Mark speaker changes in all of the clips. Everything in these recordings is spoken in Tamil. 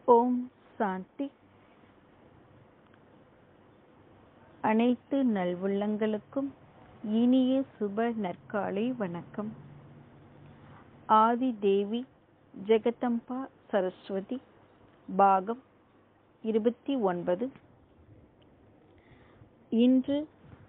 Speaker 1: ஓம் சாந்தி அனைத்து நல்வுள்ளங்களுக்கும் இனிய சுப நற்காலை வணக்கம் ஆதி தேவி ஜெகதம்பா சரஸ்வதி பாகம் இருபத்தி ஒன்பது இன்று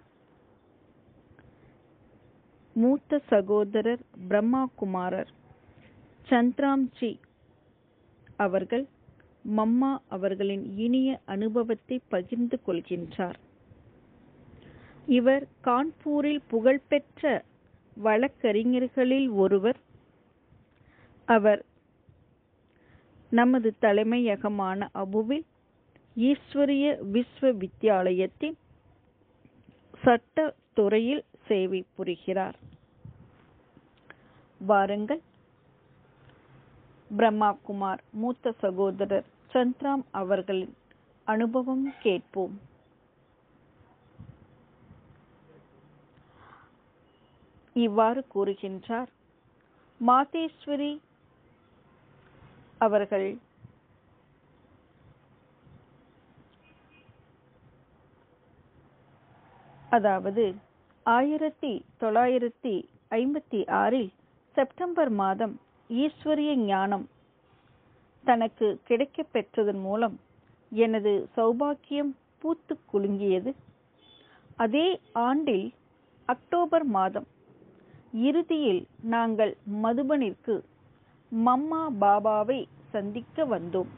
Speaker 1: மூத்த சகோதரர் பிரம்மா குமாரர் சந்திராம்ஜி அவர்கள் மம்மா அவர்களின் இனிய அனுபவத்தை பகிர்ந்து கொள்கின்றார் இவர் கான்பூரில் புகழ்பெற்ற வழக்கறிஞர்களில் ஒருவர் அவர் நமது தலைமையகமான அபுவில் ஈஸ்வரிய விஸ்வ வித்யாலயத்தின் சட்ட துறையில் சேவை புரிகிறார் வாருங்கள் பிரம்மா குமார் மூத்த சகோதரர் சந்திராம் அவர்களின் அனுபவம் கேட்போம் இவ்வாறு கூறுகின்றார் மாதேஸ்வரி அவர்கள் அதாவது ஆயிரத்தி தொள்ளாயிரத்தி ஐம்பத்தி ஆறில் செப்டம்பர் மாதம் ஈஸ்வரிய ஞானம் தனக்கு கிடைக்கப் பெற்றதன் மூலம் எனது சௌபாக்கியம் பூத்து குலுங்கியது அதே ஆண்டில் அக்டோபர் மாதம் இறுதியில் நாங்கள் மதுபனிற்கு மம்மா பாபாவை சந்திக்க வந்தோம்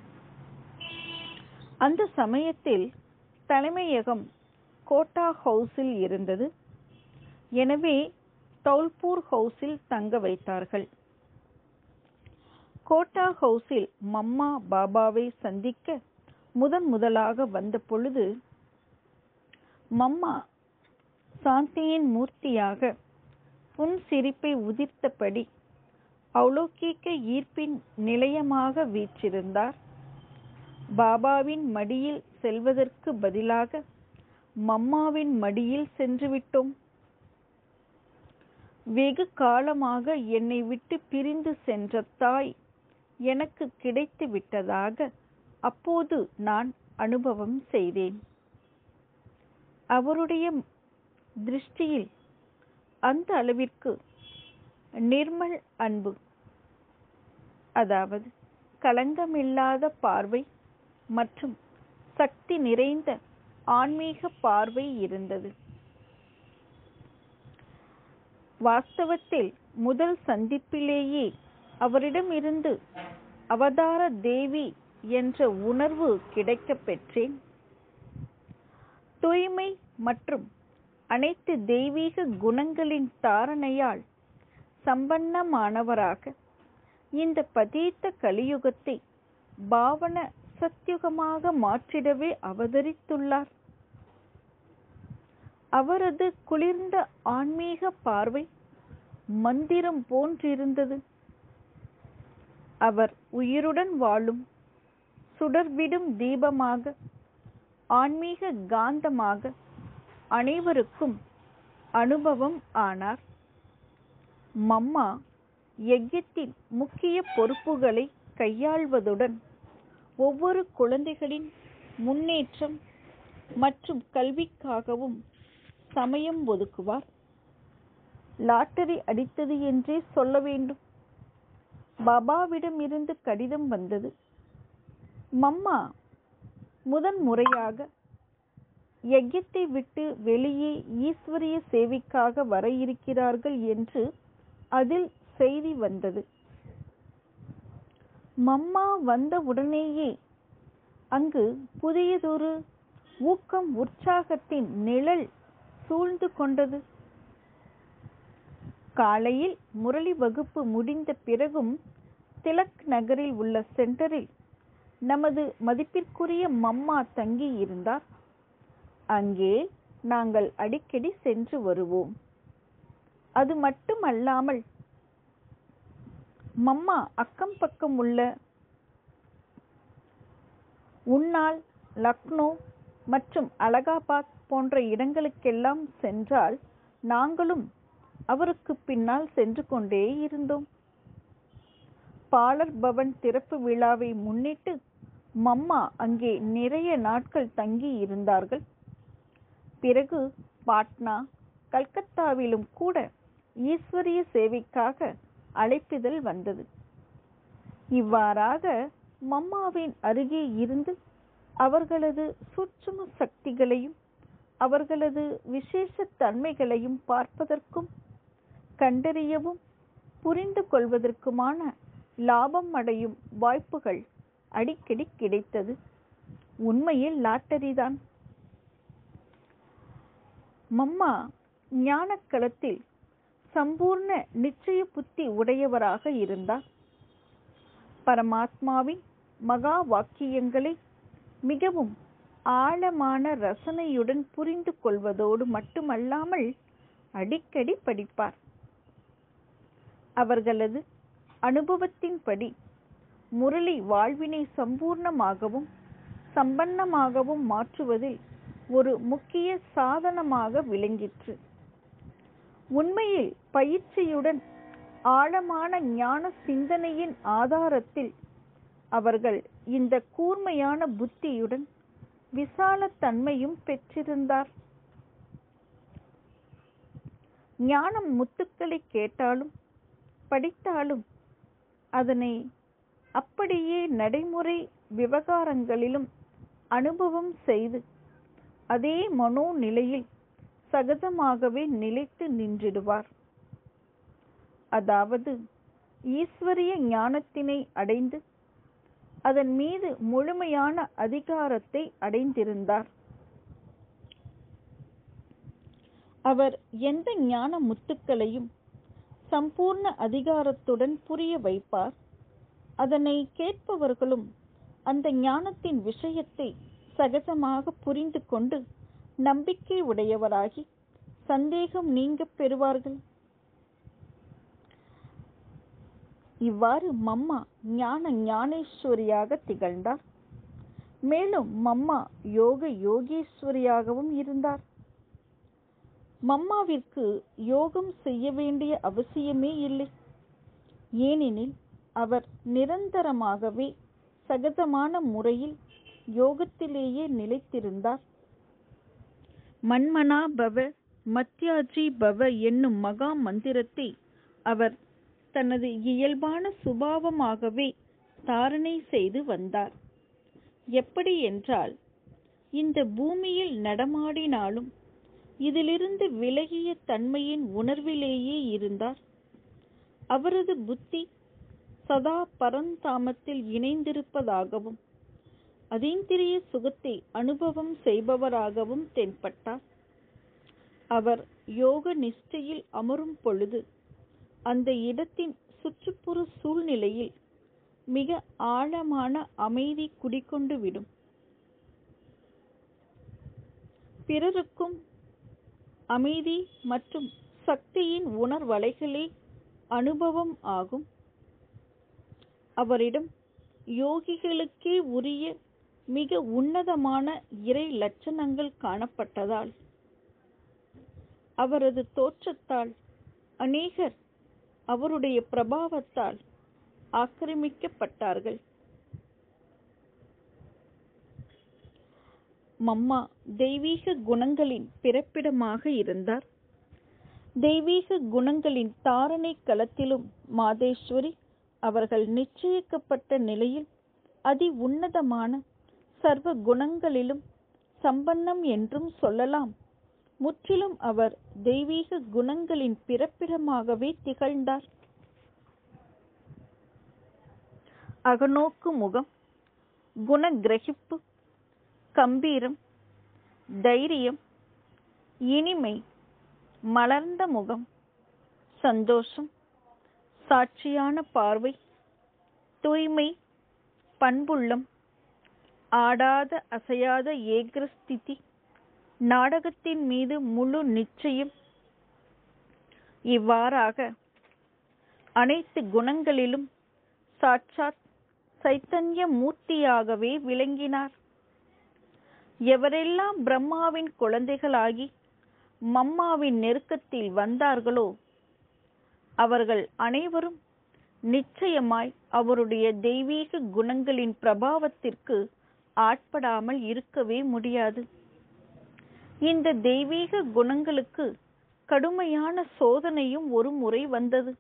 Speaker 1: அந்த சமயத்தில் தலைமையகம் கோட்டா ஹவுஸில் இருந்தது எனவே தௌல்பூர் ஹவுஸில் தங்க வைத்தார்கள் கோட்டா ஹவுஸில் மம்மா பாபாவை சந்திக்க முதன் முதலாக வந்த பொழுது மம்மா சாந்தியின் மூர்த்தியாக புன் சிரிப்பை உதிர்த்தபடி அவுலோகிக்க ஈர்ப்பின் நிலையமாக வீற்றிருந்தார் பாபாவின் மடியில் செல்வதற்கு பதிலாக மம்மாவின் மடியில் சென்று விட்டோம் வெகு காலமாக என்னை விட்டு பிரிந்து சென்ற தாய் எனக்கு கிடைத்து விட்டதாக அப்போது நான் அனுபவம் செய்தேன் அவருடைய திருஷ்டியில் அந்த அளவிற்கு நிர்மல் அன்பு அதாவது களங்கமில்லாத பார்வை மற்றும் சக்தி நிறைந்த ஆன்மீக பார்வை இருந்தது வாஸ்தவத்தில் முதல் சந்திப்பிலேயே அவரிடமிருந்து அவதார தேவி என்ற உணர்வு கிடைக்கப் பெற்றேன் தூய்மை மற்றும் அனைத்து தெய்வீக குணங்களின் தாரணையால் சம்பன்னமானவராக இந்த பதீத்த கலியுகத்தை பாவன சத்தியுகமாக மாற்றிடவே அவதரித்துள்ளார் அவரது குளிர்ந்த ஆன்மீக பார்வை மந்திரம் போன்றிருந்தது அவர் உயிருடன் வாழும் சுடர்விடும் தீபமாக ஆன்மீக காந்தமாக அனைவருக்கும் அனுபவம் ஆனார் மம்மா யஜ்யத்தின் முக்கிய பொறுப்புகளை கையாள்வதுடன் ஒவ்வொரு குழந்தைகளின் முன்னேற்றம் மற்றும் கல்விக்காகவும் சமயம் ஒதுக்குவார் லாட்டரி அடித்தது என்றே சொல்ல வேண்டும் பாபாவிடம் இருந்து கடிதம் வந்தது மம்மா முதன் முறையாக யஜ்யத்தை விட்டு வெளியே ஈஸ்வரிய சேவைக்காக வர இருக்கிறார்கள் என்று அதில் செய்தி வந்தது மம்மா வந்த உடனேயே அங்கு புதியதொரு ஊக்கம் உற்சாகத்தின் நிழல் சூழ்ந்து கொண்டது காலையில் முரளி வகுப்பு முடிந்த பிறகும் திலக் நகரில் உள்ள சென்டரில் நமது மதிப்பிற்குரிய மம்மா தங்கி இருந்தார் அங்கே நாங்கள் அடிக்கடி சென்று வருவோம் அது மட்டுமல்லாமல் மம்மா அக்கம் பக்கம் உள்ள உன்னால் லக்னோ மற்றும் அலகாபாத் போன்ற இடங்களுக்கெல்லாம் சென்றால் நாங்களும் அவருக்கு பின்னால் சென்று கொண்டே இருந்தோம் பாலர் பவன் திறப்பு விழாவை முன்னிட்டு மம்மா அங்கே நிறைய நாட்கள் தங்கி இருந்தார்கள் பிறகு பாட்னா கல்கத்தாவிலும் கூட ஈஸ்வரிய சேவைக்காக அழைப்பிதழ் வந்தது இவ்வாறாக மம்மாவின் அருகே இருந்து அவர்களது சூட்சும சக்திகளையும் அவர்களது விசேஷ தன்மைகளையும் பார்ப்பதற்கும் கண்டறியவும் புரிந்து கொள்வதற்குமான லாபம் அடையும் வாய்ப்புகள் அடிக்கடி கிடைத்தது உண்மையில் லாட்டரிதான் மம்மா ஞானக்களத்தில் சம்பூர்ண நிச்சய புத்தி உடையவராக இருந்தார் பரமாத்மாவின் மகா வாக்கியங்களை மிகவும் ஆழமான ரசனையுடன் புரிந்து கொள்வதோடு மட்டுமல்லாமல் அடிக்கடி படிப்பார் அவர்களது அனுபவத்தின்படி முரளி வாழ்வினை சம்பூர்ணமாகவும் சம்பன்னமாகவும் மாற்றுவதில் ஒரு முக்கிய சாதனமாக விளங்கிற்று உண்மையில் பயிற்சியுடன் ஆழமான ஞான சிந்தனையின் ஆதாரத்தில் அவர்கள் இந்த கூர்மையான புத்தியுடன் விசால தன்மையும் பெற்றிருந்தார் ஞானம் முத்துக்களை கேட்டாலும் படித்தாலும் அதனை அப்படியே நடைமுறை விவகாரங்களிலும் அனுபவம் செய்து அதே மனோநிலையில் சகஜமாகவே நிலைத்து நின்றிடுவார் அதாவது ஈஸ்வரிய ஞானத்தினை அடைந்து அதன் மீது முழுமையான அதிகாரத்தை அடைந்திருந்தார் அவர் எந்த ஞான முத்துக்களையும் சம்பூர்ண அதிகாரத்துடன் புரிய வைப்பார் அதனை கேட்பவர்களும் அந்த ஞானத்தின் விஷயத்தை சகஜமாக புரிந்து கொண்டு நம்பிக்கை உடையவராகி சந்தேகம் நீங்க பெறுவார்கள் இவ்வாறு மம்மா ஞான ஞானேஸ்வரியாக திகழ்ந்தார் மேலும் மம்மா யோக யோகேஸ்வரியாகவும் இருந்தார் மம்மாவிற்கு யோகம் செய்ய வேண்டிய அவசியமே இல்லை ஏனெனில் அவர் நிரந்தரமாகவே சகஜமான முறையில் யோகத்திலேயே நிலைத்திருந்தார் மன்மனா பவ மத்யாஜி பவ என்னும் மகா மந்திரத்தை அவர் தனது இயல்பான சுபாவமாகவே தாரணை செய்து வந்தார் எப்படி என்றால் இந்த பூமியில் நடமாடினாலும் இதிலிருந்து விலகிய தன்மையின் உணர்விலேயே இருந்தார் அவரது புத்தி சதா பரந்தாமத்தில் இணைந்திருப்பதாகவும் அதீந்திரிய சுகத்தை அனுபவம் செய்பவராகவும் தென்பட்டார் அவர் யோக நிஷ்டையில் அமரும் பொழுது அந்த இடத்தின் சுற்றுப்புற சூழ்நிலையில் மிக ஆழமான அமைதி குடிக்கொண்டு விடும் பிறருக்கும் அமைதி மற்றும் சக்தியின் உணர்வலைகளே அனுபவம் ஆகும் அவரிடம் யோகிகளுக்கே உரிய மிக உன்னதமான இறை லட்சணங்கள் காணப்பட்டதால் அவரது தோற்றத்தால் அநேகர் அவருடைய பிரபாவத்தால் ஆக்கிரமிக்கப்பட்டார்கள் மம்மா தெய்வீக குணங்களின் பிறப்பிடமாக இருந்தார் தெய்வீக குணங்களின் தாரணை களத்திலும் மாதேஸ்வரி அவர்கள் நிச்சயிக்கப்பட்ட நிலையில் அதி உன்னதமான சர்வ குணங்களிலும் சம்பன்னம் என்றும் சொல்லலாம் முற்றிலும் அவர் தெய்வீக குணங்களின் பிறப்பிடமாகவே திகழ்ந்தார் அகநோக்கு முகம் குணகிரகிப்பு கம்பீரம் தைரியம் இனிமை மலர்ந்த முகம் சந்தோஷம் சாட்சியான பார்வை தூய்மை பண்புள்ளம் ஆடாத அசையாத ஏக்ரஸ்திதி நாடகத்தின் மீது முழு நிச்சயம் இவ்வாறாக அனைத்து குணங்களிலும் சாட்சாத் சைத்தன்ய மூர்த்தியாகவே விளங்கினார் எவரெல்லாம் பிரம்மாவின் குழந்தைகளாகி மம்மாவின் நெருக்கத்தில் வந்தார்களோ அவர்கள் அனைவரும் நிச்சயமாய் அவருடைய தெய்வீக குணங்களின் பிரபாவத்திற்கு ஆட்படாமல் இருக்கவே முடியாது இந்த தெய்வீக குணங்களுக்கு கடுமையான சோதனையும் ஒரு முறை வந்தது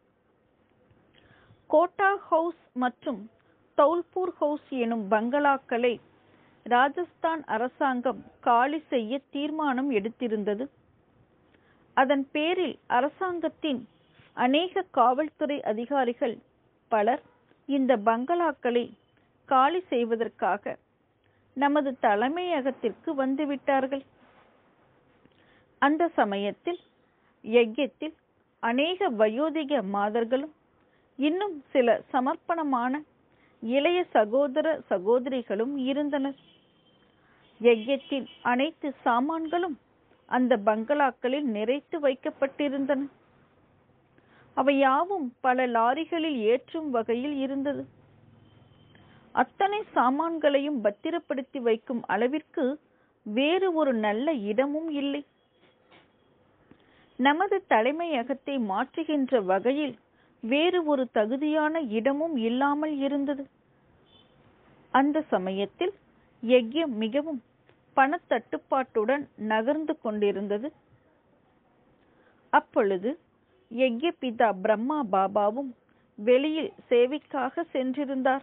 Speaker 1: கோட்டா ஹவுஸ் மற்றும் தௌல்பூர் ஹவுஸ் எனும் பங்களாக்களை ராஜஸ்தான் அரசாங்கம் காலி செய்ய தீர்மானம் எடுத்திருந்தது அதன் பேரில் அரசாங்கத்தின் அநேக காவல்துறை அதிகாரிகள் பலர் இந்த பங்களாக்களை காலி செய்வதற்காக நமது தலைமையகத்திற்கு வந்துவிட்டார்கள் அந்த சமயத்தில் யஜ்யத்தில் அநேக வயோதிக மாதர்களும் இன்னும் சில சமர்ப்பணமான இளைய சகோதர சகோதரிகளும் இருந்தனர் யஜ்யத்தின் அனைத்து சாமான்களும் அந்த பங்களாக்களில் நிறைத்து வைக்கப்பட்டிருந்தன அவை யாவும் பல லாரிகளில் ஏற்றும் வகையில் இருந்தது அத்தனை சாமான்களையும் பத்திரப்படுத்தி வைக்கும் அளவிற்கு வேறு ஒரு நல்ல இடமும் இல்லை நமது தலைமையகத்தை மாற்றுகின்ற வகையில் வேறு ஒரு தகுதியான இடமும் இல்லாமல் இருந்தது அந்த சமயத்தில் யஜ்யம் மிகவும் பணத்தட்டுப்பாட்டுடன் நகர்ந்து கொண்டிருந்தது அப்பொழுது யஜ்ய பிதா பிரம்மா பாபாவும் வெளியில் சேவைக்காக சென்றிருந்தார்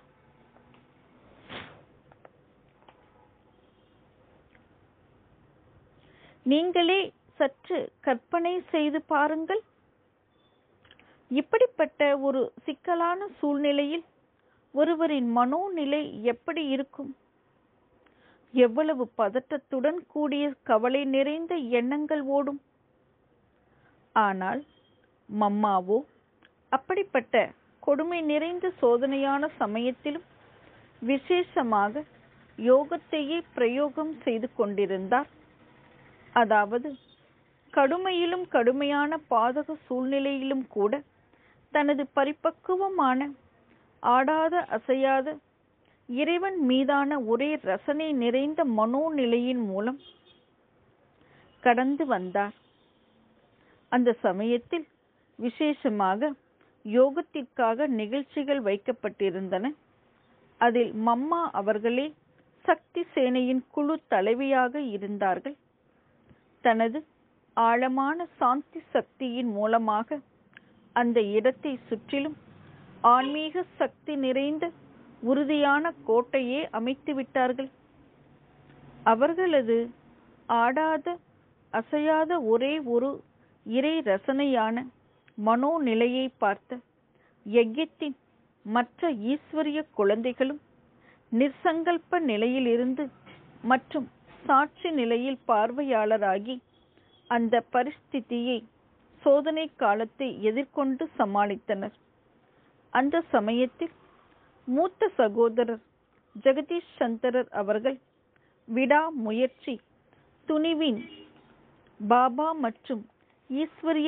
Speaker 1: நீங்களே சற்று கற்பனை செய்து பாருங்கள் இப்படிப்பட்ட ஒரு சிக்கலான சூழ்நிலையில் ஒருவரின் மனோநிலை எப்படி இருக்கும் எவ்வளவு பதட்டத்துடன் கூடிய கவலை நிறைந்த எண்ணங்கள் ஓடும் ஆனால் மம்மாவோ அப்படிப்பட்ட கொடுமை நிறைந்த சோதனையான சமயத்திலும் விசேஷமாக யோகத்தையே பிரயோகம் செய்து கொண்டிருந்தார் அதாவது கடுமையிலும் கடுமையான பாதக சூழ்நிலையிலும் கூட தனது பரிபக்குவமான ஆடாத அசையாத இறைவன் மீதான ஒரே ரசனை நிறைந்த மனோநிலையின் மூலம் கடந்து வந்தார் அந்த சமயத்தில் விசேஷமாக யோகத்திற்காக நிகழ்ச்சிகள் வைக்கப்பட்டிருந்தன அதில் மம்மா அவர்களே சக்தி சேனையின் குழு தலைவியாக இருந்தார்கள் தனது ஆழமான சாந்தி சக்தியின் மூலமாக அந்த இடத்தை சுற்றிலும் ஆன்மீக சக்தி நிறைந்த உறுதியான கோட்டையே அமைத்து விட்டார்கள் அவர்களது ஆடாத அசையாத ஒரே ஒரு இறை ரசனையான மனோநிலையை பார்த்த யஜ்யத்தின் மற்ற ஈஸ்வரிய குழந்தைகளும் நிர்சங்கல்ப நிலையிலிருந்து மற்றும் சாட்சி நிலையில் பார்வையாளராகி அந்த பரிஸ்திதியை சோதனை காலத்தை எதிர்கொண்டு சமாளித்தனர் அந்த சமயத்தில் மூத்த சகோதரர் ஜெகதீஷ் சந்தரர் அவர்கள் விடா முயற்சி துணிவின் பாபா மற்றும் ஈஸ்வரிய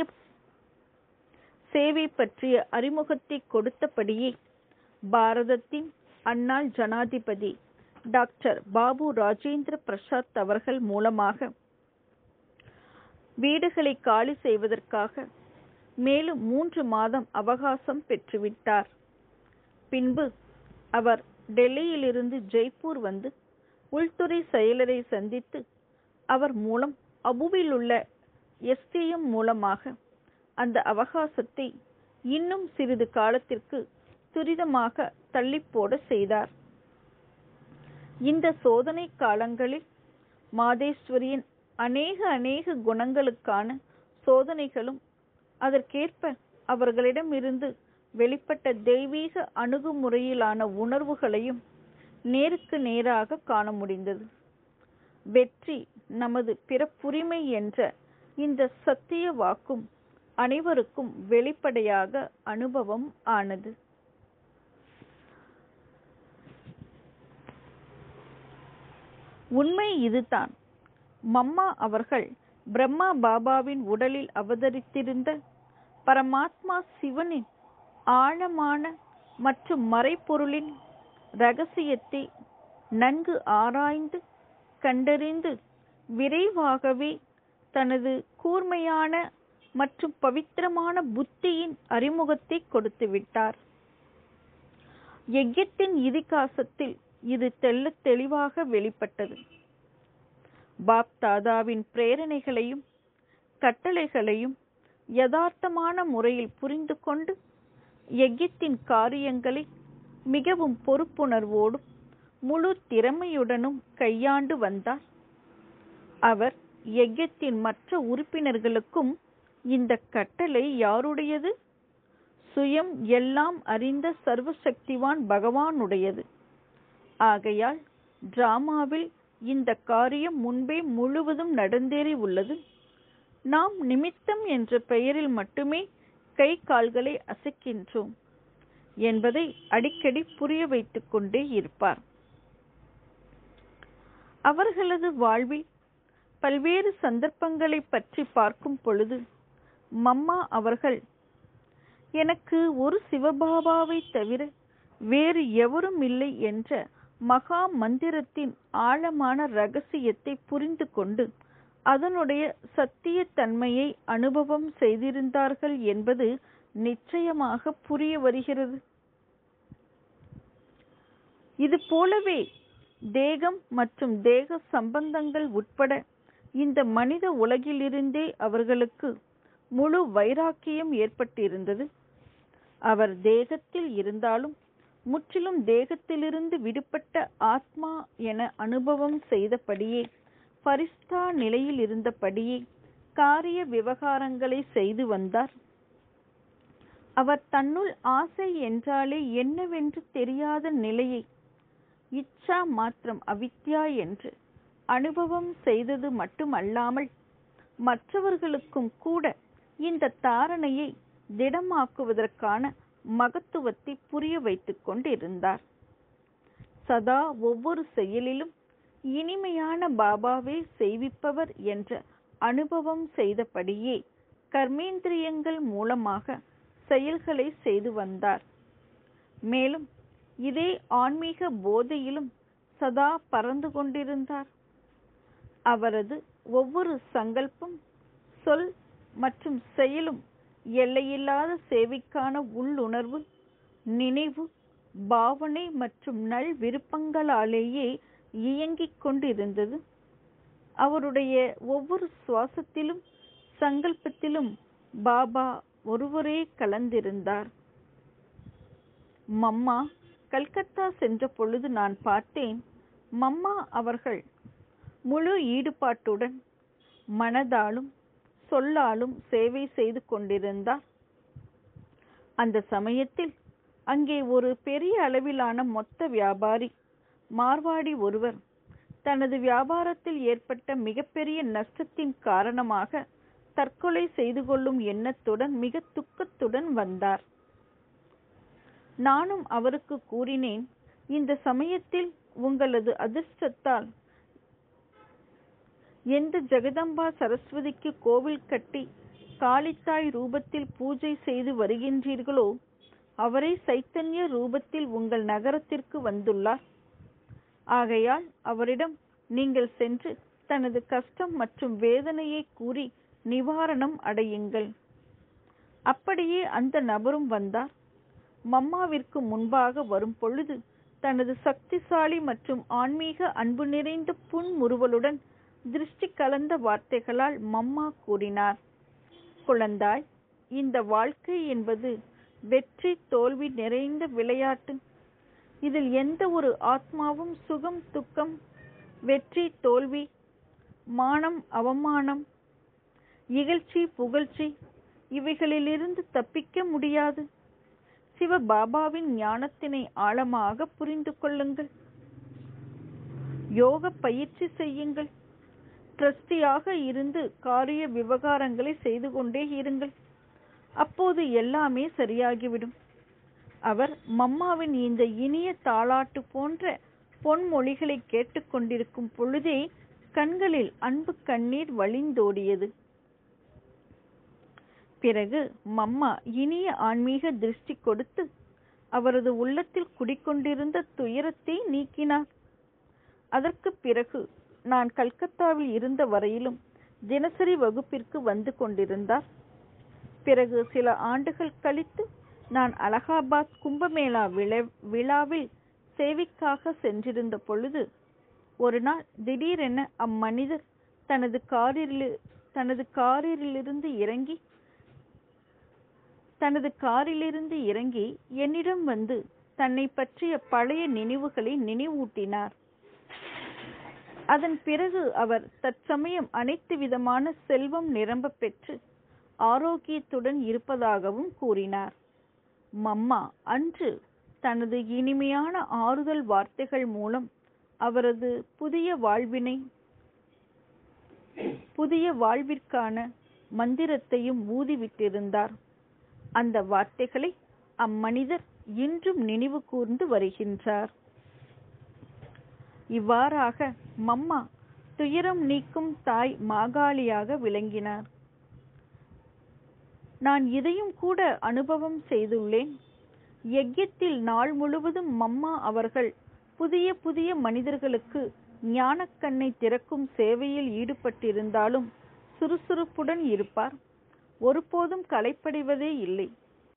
Speaker 1: சேவை பற்றிய அறிமுகத்தை கொடுத்தபடியே பாரதத்தின் அன்னாள் ஜனாதிபதி டாக்டர் பாபு ராஜேந்திர பிரசாத் அவர்கள் மூலமாக வீடுகளை காலி செய்வதற்காக மேலும் மூன்று மாதம் அவகாசம் பெற்றுவிட்டார் பின்பு அவர் டெல்லியிலிருந்து ஜெய்ப்பூர் வந்து உள்துறை செயலரை சந்தித்து அவர் மூலம் அபுவில் உள்ள எஸ்டிஎம் மூலமாக அந்த அவகாசத்தை இன்னும் சிறிது காலத்திற்கு துரிதமாக தள்ளிப்போட செய்தார் இந்த சோதனை காலங்களில் மாதேஸ்வரியின் அநேக அநேக குணங்களுக்கான சோதனைகளும் அதற்கேற்ப அவர்களிடமிருந்து வெளிப்பட்ட தெய்வீக அணுகுமுறையிலான உணர்வுகளையும் நேருக்கு நேராக காண முடிந்தது வெற்றி நமது பிறப்புரிமை என்ற இந்த சத்திய வாக்கும் அனைவருக்கும் வெளிப்படையாக அனுபவம் ஆனது உண்மை இதுதான் மம்மா அவர்கள் பிரம்மா பாபாவின் உடலில் அவதரித்திருந்த பரமாத்மா சிவனின் ஆழமான மற்றும் மறைப்பொருளின் ரகசியத்தை நன்கு ஆராய்ந்து கண்டறிந்து விரைவாகவே தனது கூர்மையான மற்றும் பவித்திரமான புத்தியின் அறிமுகத்தை கொடுத்து விட்டார் யஜ்யத்தின் இதிகாசத்தில் இது தெள்ளத் தெளிவாக வெளிப்பட்டது பாப் தாதாவின் பிரேரணைகளையும் கட்டளைகளையும் யதார்த்தமான முறையில் புரிந்து கொண்டு யஜ்யத்தின் காரியங்களை மிகவும் பொறுப்புணர்வோடும் முழு திறமையுடனும் கையாண்டு வந்தார் அவர் யஜ்யத்தின் மற்ற உறுப்பினர்களுக்கும் இந்த கட்டளை யாருடையது சுயம் எல்லாம் அறிந்த சர்வசக்திவான் பகவானுடையது ஆகையால் டிராமாவில் இந்த காரியம் முன்பே முழுவதும் நடந்தேறி உள்ளது நாம் நிமித்தம் என்ற பெயரில் மட்டுமே கை கால்களை அசைக்கின்றோம் என்பதை அடிக்கடி புரிய வைத்துக் கொண்டே இருப்பார் அவர்களது வாழ்வில் பல்வேறு சந்தர்ப்பங்களை பற்றி பார்க்கும் பொழுது மம்மா அவர்கள் எனக்கு ஒரு சிவபாபாவை தவிர வேறு எவரும் இல்லை என்ற மகா மந்திரத்தின் ஆழமான ரகசியத்தை புரிந்து கொண்டு அதனுடைய சத்தியத்தன்மையை அனுபவம் செய்திருந்தார்கள் என்பது நிச்சயமாக புரிய வருகிறது இது போலவே தேகம் மற்றும் தேக சம்பந்தங்கள் உட்பட இந்த மனித உலகிலிருந்தே அவர்களுக்கு முழு வைராக்கியம் ஏற்பட்டிருந்தது அவர் தேகத்தில் இருந்தாலும் முற்றிலும் தேகத்திலிருந்து விடுபட்ட ஆத்மா என அனுபவம் செய்தபடியே பரிஸ்தா நிலையில் இருந்தபடியே காரிய விவகாரங்களை செய்து வந்தார் அவர் தன்னுள் ஆசை என்றாலே என்னவென்று தெரியாத நிலையை இச்சா மாத்திரம் அவித்யா என்று அனுபவம் செய்தது மட்டுமல்லாமல் மற்றவர்களுக்கும் கூட இந்த தாரணையை திடமாக்குவதற்கான மகத்துவத்தை புரிய வைத்துக் கொண்டிருந்தார் சதா ஒவ்வொரு செயலிலும் இனிமையான பாபாவே செய்விப்பவர் என்ற அனுபவம் செய்தபடியே கர்மேந்திரியங்கள் மூலமாக செயல்களை செய்து வந்தார் மேலும் இதே ஆன்மீக போதையிலும் சதா பறந்து கொண்டிருந்தார் அவரது ஒவ்வொரு சங்கல்பம் சொல் மற்றும் செயலும் எல்லையில்லாத சேவைக்கான உள்ளுணர்வு நினைவு பாவனை மற்றும் நல் விருப்பங்களாலேயே இயங்கிக் கொண்டிருந்தது அவருடைய ஒவ்வொரு சுவாசத்திலும் சங்கல்பத்திலும் பாபா ஒருவரே கலந்திருந்தார் மம்மா கல்கத்தா சென்ற பொழுது நான் பார்த்தேன் மம்மா அவர்கள் முழு ஈடுபாட்டுடன் மனதாலும் சொல்லாலும் சேவை செய்து கொண்டிருந்தார் அந்த சமயத்தில் அங்கே ஒரு பெரிய அளவிலான மொத்த வியாபாரி மார்வாடி ஒருவர் தனது வியாபாரத்தில் ஏற்பட்ட மிகப்பெரிய நஷ்டத்தின் காரணமாக தற்கொலை செய்து கொள்ளும் எண்ணத்துடன் மிக துக்கத்துடன் வந்தார் நானும் அவருக்கு கூறினேன் இந்த சமயத்தில் உங்களது அதிர்ஷ்டத்தால் எந்த ஜெகதம்பா சரஸ்வதிக்கு கோவில் கட்டி காளித்தாய் ரூபத்தில் பூஜை செய்து வருகின்றீர்களோ அவரே சைத்தன்ய ரூபத்தில் உங்கள் நகரத்திற்கு வந்துள்ளார் ஆகையால் அவரிடம் நீங்கள் சென்று தனது கஷ்டம் மற்றும் வேதனையை கூறி நிவாரணம் அடையுங்கள் அப்படியே அந்த நபரும் வந்தார் மம்மாவிற்கு முன்பாக வரும் பொழுது தனது சக்திசாலி மற்றும் ஆன்மீக அன்பு நிறைந்த புன்முறுவலுடன் திருஷ்டி கலந்த வார்த்தைகளால் மம்மா கூறினார் குழந்தாய் இந்த வாழ்க்கை என்பது வெற்றி தோல்வி நிறைந்த விளையாட்டு இதில் எந்த ஒரு ஆத்மாவும் சுகம் துக்கம் வெற்றி தோல்வி மானம் அவமானம் இகழ்ச்சி புகழ்ச்சி இவைகளிலிருந்து தப்பிக்க முடியாது சிவ பாபாவின் ஞானத்தினை ஆழமாக புரிந்து கொள்ளுங்கள் யோக பயிற்சி செய்யுங்கள் ட்ரஸ்டியாக இருந்து காரிய விவகாரங்களை செய்து கொண்டே இருங்கள் அப்போது எல்லாமே சரியாகிவிடும் அவர் மம்மாவின் இந்த இனிய தாளாட்டு போன்ற பொன்மொழிகளை கேட்டுக்கொண்டிருக்கும் பொழுதே கண்களில் அன்பு கண்ணீர் வழிந்தோடியது பிறகு மம்மா இனிய ஆன்மீக திருஷ்டி கொடுத்து அவரது உள்ளத்தில் குடிக்கொண்டிருந்த துயரத்தை நீக்கினார் அதற்கு பிறகு நான் கல்கத்தாவில் இருந்த வரையிலும் தினசரி வகுப்பிற்கு வந்து கொண்டிருந்தார் பிறகு சில ஆண்டுகள் கழித்து நான் அலகாபாத் கும்பமேளா விழாவில் சேவைக்காக சென்றிருந்த பொழுது ஒரு நாள் திடீரென அம்மனிதர் தனது காரில் தனது காரிலிருந்து இறங்கி தனது காரிலிருந்து இறங்கி என்னிடம் வந்து தன்னை பற்றிய பழைய நினைவுகளை நினைவூட்டினார் அதன் பிறகு அவர் தற்சமயம் அனைத்து விதமான செல்வம் நிரம்ப பெற்று ஆரோக்கியத்துடன் இருப்பதாகவும் கூறினார் மம்மா அன்று தனது இனிமையான ஆறுதல் வார்த்தைகள் மூலம் அவரது புதிய வாழ்வினை புதிய வாழ்விற்கான மந்திரத்தையும் ஊதிவிட்டிருந்தார் அந்த வார்த்தைகளை அம்மனிதர் இன்றும் நினைவு கூர்ந்து வருகின்றார் இவ்வாறாக மம்மா துயரம் நீக்கும் தாய் மாகாளியாக விளங்கினார் நான் இதையும் கூட அனுபவம் செய்துள்ளேன் யஜ்யத்தில் நாள் முழுவதும் மம்மா அவர்கள் புதிய புதிய மனிதர்களுக்கு ஞானக்கண்ணை திறக்கும் சேவையில் ஈடுபட்டிருந்தாலும் சுறுசுறுப்புடன் இருப்பார் ஒருபோதும் களைப்படைவதே இல்லை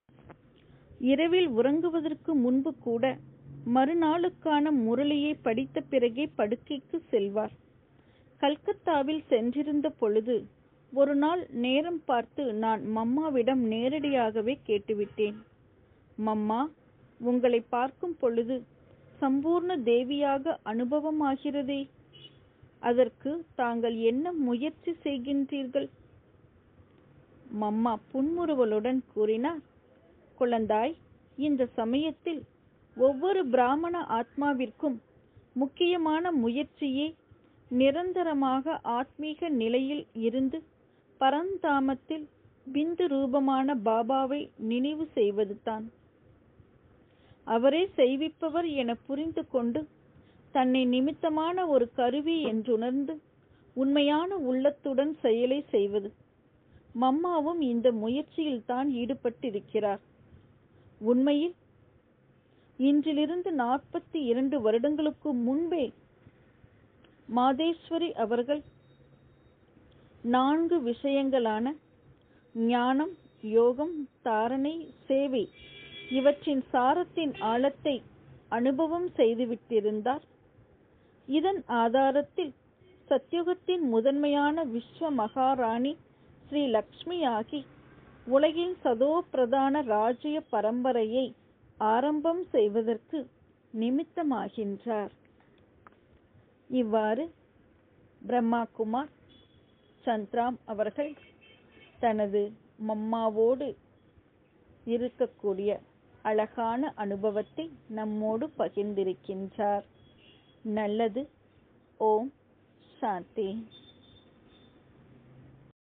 Speaker 1: இரவில் உறங்குவதற்கு முன்பு கூட மறுநாளுக்கான முரளியை படித்த பிறகே படுக்கைக்கு செல்வார் கல்கத்தாவில் சென்றிருந்த பொழுது ஒரு நாள் நேரம் பார்த்து நான் மம்மாவிடம் நேரடியாகவே கேட்டுவிட்டேன் மம்மா உங்களை பார்க்கும் பொழுது சம்பூர்ண தேவியாக அனுபவமாகிறதே அதற்கு தாங்கள் என்ன முயற்சி செய்கின்றீர்கள் மம்மா புன்முறுவலுடன் கூறினார் குழந்தாய் இந்த சமயத்தில் ஒவ்வொரு பிராமண ஆத்மாவிற்கும் முக்கியமான முயற்சியே நிரந்தரமாக ஆத்மீக நிலையில் இருந்து பரந்தாமத்தில் பிந்து ரூபமான பாபாவை நினைவு செய்வதுதான் அவரே செய்விப்பவர் என புரிந்து கொண்டு தன்னை நிமித்தமான ஒரு கருவி என்றுணர்ந்து உண்மையான உள்ளத்துடன் செயலை செய்வது மம்மாவும் இந்த முயற்சியில் தான் ஈடுபட்டிருக்கிறார் உண்மையில் இன்றிலிருந்து நாற்பத்தி இரண்டு வருடங்களுக்கு முன்பே மாதேஸ்வரி அவர்கள் நான்கு விஷயங்களான ஞானம் யோகம் தாரணை சேவை இவற்றின் சாரத்தின் ஆழத்தை அனுபவம் செய்துவிட்டிருந்தார் இதன் ஆதாரத்தில் சத்யுகத்தின் முதன்மையான விஸ்வ மகாராணி ஸ்ரீ லக்ஷ்மியாகி உலகின் சதோ பிரதான ராஜ்ய பரம்பரையை ஆரம்பம் செய்வதற்கு நிமித்தமாகின்றார் இவ்வாறு பிரம்மா குமார் சந்த்ராம் அவர்கள் தனது மம்மாவோடு இருக்கக்கூடிய அழகான அனுபவத்தை நம்மோடு பகிர்ந்திருக்கின்றார் நல்லது ஓம் சாந்தி